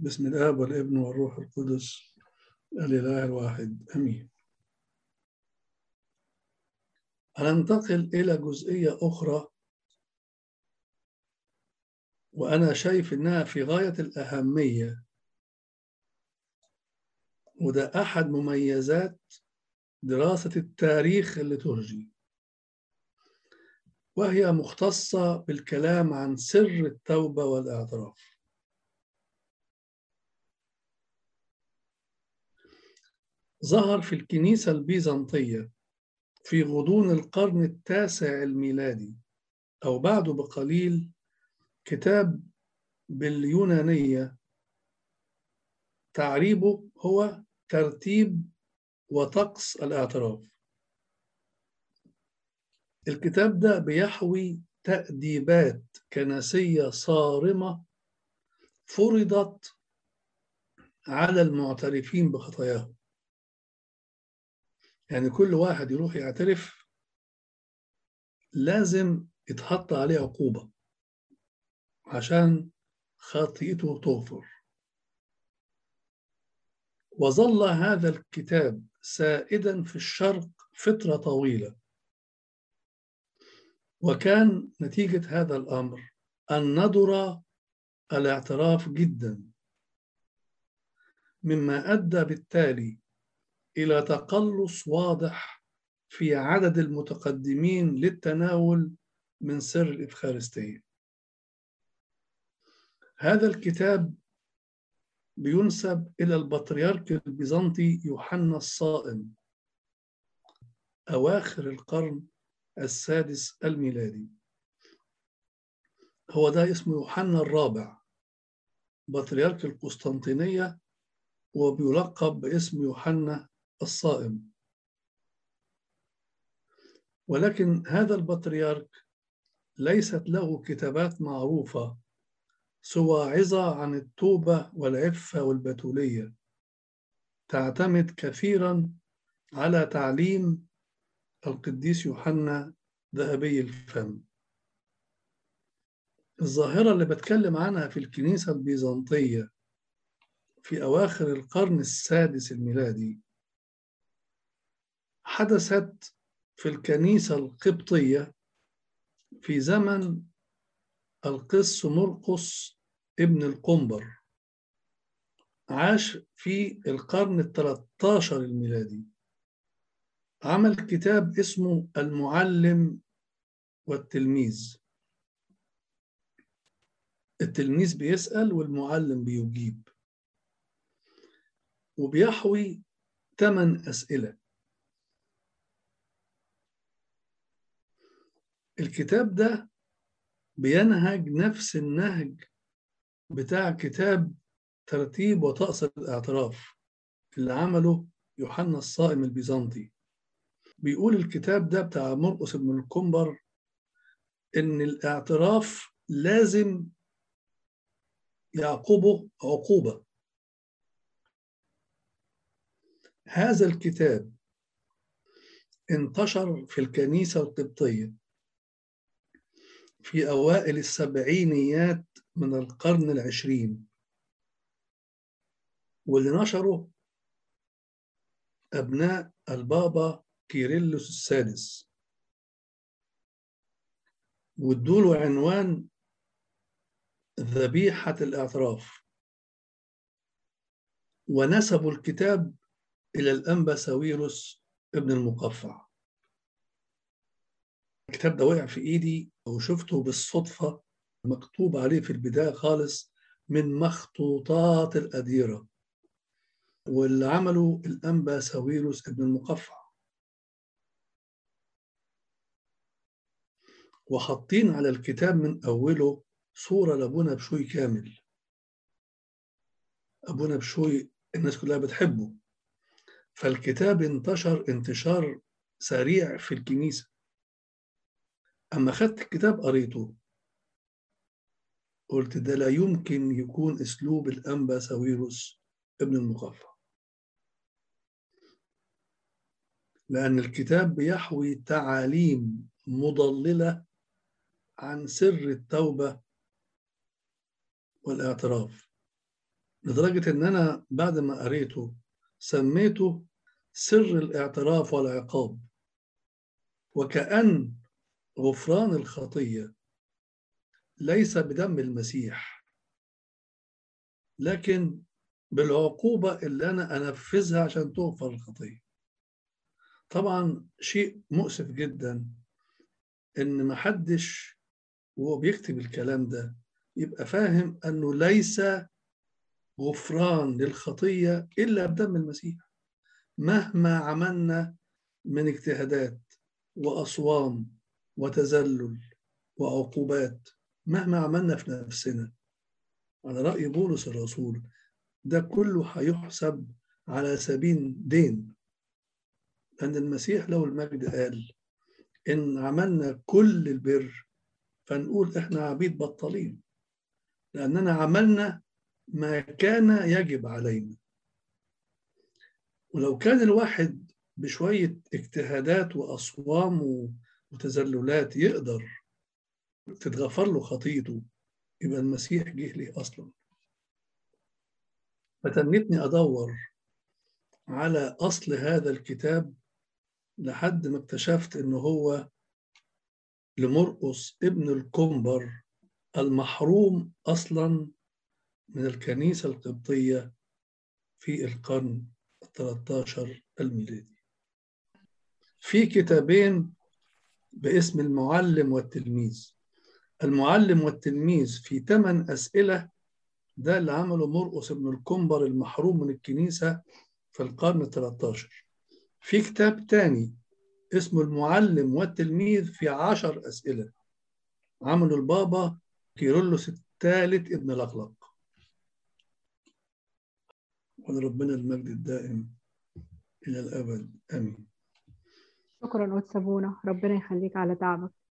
بسم الآب والابن والروح القدس الإله الواحد أمين هننتقل إلى جزئية أخرى وأنا شايف إنها في غاية الأهمية وده أحد مميزات دراسة التاريخ الليتورجي وهي مختصة بالكلام عن سر التوبة والاعتراف ظهر في الكنيسة البيزنطية في غضون القرن التاسع الميلادي أو بعده بقليل كتاب باليونانية تعريبه هو ترتيب وطقس الاعتراف الكتاب ده بيحوي تأديبات كنسية صارمة فرضت على المعترفين بخطاياهم يعني كل واحد يروح يعترف لازم يتحط عليه عقوبة عشان خطيئته تغفر وظل هذا الكتاب سائدا في الشرق فترة طويلة وكان نتيجة هذا الأمر أن ندر الاعتراف جدا مما أدى بالتالي إلى تقلص واضح في عدد المتقدمين للتناول من سر الإفخارستية هذا الكتاب بينسب إلى البطريرك البيزنطي يوحنا الصائم أواخر القرن السادس الميلادي هو ده اسمه يوحنا الرابع بطريرك القسطنطينية وبيلقب باسم يوحنا الصائم ولكن هذا البطريرك ليست له كتابات معروفة سوى عظة عن التوبة والعفة والبتولية تعتمد كثيرا على تعليم القديس يوحنا ذهبي الفم الظاهرة اللي بتكلم عنها في الكنيسة البيزنطية في أواخر القرن السادس الميلادي حدثت في الكنيسة القبطية في زمن القس مرقس ابن القنبر عاش في القرن الثلاثة الميلادي عمل كتاب اسمه المعلم والتلميذ التلميذ بيسأل والمعلم بيجيب وبيحوي ثمان أسئلة الكتاب ده بينهج نفس النهج بتاع كتاب ترتيب وطقس الاعتراف اللي عمله يوحنا الصائم البيزنطي بيقول الكتاب ده بتاع مرقس بن الكمبر ان الاعتراف لازم يعقبه عقوبة هذا الكتاب انتشر في الكنيسة القبطية في أوائل السبعينيات من القرن العشرين واللي نشره أبناء البابا كيرلس السادس وادوله عنوان ذبيحة الاعتراف ونسبوا الكتاب إلى الأنبا ساويروس ابن المقفع الكتاب ده وقع في إيدي وشفته بالصدفة مكتوب عليه في البداية خالص من مخطوطات الأديرة واللي عمله الأنبا ساويروس ابن المقفع وحاطين على الكتاب من أوله صورة لأبونا بشوي كامل أبونا بشوي الناس كلها بتحبه فالكتاب انتشر انتشار سريع في الكنيسة أما خدت الكتاب قريته قلت ده لا يمكن يكون أسلوب الأنبا ساويروس ابن المقفع لأن الكتاب بيحوي تعاليم مضللة عن سر التوبة والاعتراف لدرجة إن أنا بعد ما قريته سميته سر الاعتراف والعقاب وكأن غفران الخطية ليس بدم المسيح لكن بالعقوبة اللي أنا أنفذها عشان تغفر الخطية طبعا شيء مؤسف جدا إن محدش وهو بيكتب الكلام ده يبقى فاهم أنه ليس غفران للخطية إلا بدم المسيح مهما عملنا من اجتهادات وأصوام وتذلل وعقوبات مهما عملنا في نفسنا على رأي بولس الرسول ده كله هيحسب على سبيل دين لأن المسيح له المجد قال إن عملنا كل البر فنقول إحنا عبيد بطالين لأننا عملنا ما كان يجب علينا ولو كان الواحد بشوية اجتهادات وأصوام وتذللات يقدر تتغفر له خطيته يبقى المسيح جه ليه أصلا فتنتني أدور على أصل هذا الكتاب لحد ما اكتشفت إنه هو لمرقس ابن الكمبر المحروم أصلا من الكنيسة القبطية في القرن الثلاثة الميلادي في كتابين باسم المعلم والتلميذ المعلم والتلميذ في ثمان أسئلة ده اللي عمله مرقس بن الكمبر المحروم من الكنيسة في القرن ال13 في كتاب تاني اسمه المعلم والتلميذ في عشر أسئلة عمله البابا كيرلس الثالث ابن الأخلاق ولربنا المجد الدائم إلى الأبد آمين شكرا قدس أبونا ربنا يخليك على تعبك